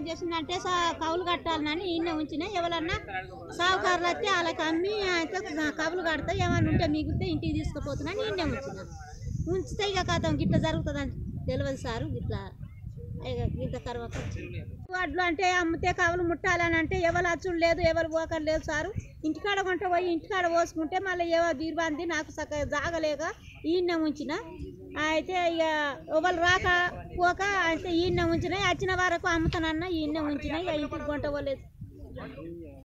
చేసిందంటే సా- కవులు కట్టాలని ఈయన ఉంచిన ఎవరన్నా సావుకారులు వస్తే వాళ్ళకి అమ్మి అయితే కవులు కడితే ఏమైనా ఉంటే మిగిలితే ఇంటికి తీసుకుపోతున్నాను ఈయన ఉంచిన ఉంచితే ఇక కథం గిట్ల జరుగుతుందని తెలియదు సారు ఇట్లా ఇక ఇంత కరువకు వచ్చింది. వడ్లు అంటే అమ్మితే కవులు ముట్టాలని అంటే ఎవరు అచ్చుడు లేదు ఎవరు పోకరు లేదు సారు ఇంటికాడ కొంట పోయి ఇంటికాడ పోసుకుంటే మళ్ళీ ఏవో బీరుబాంది నాకు చక్కగా జాగలేక ఈయన ఉంచిన అయితే ఇక ఎవరు రాక పోక అయితే ఈయన ఉంచిన వచ్చిన వరకు అమ్ముతానన్న ఈయన ఉంచిన ఇక ఇంటికి కొంట పోలేదు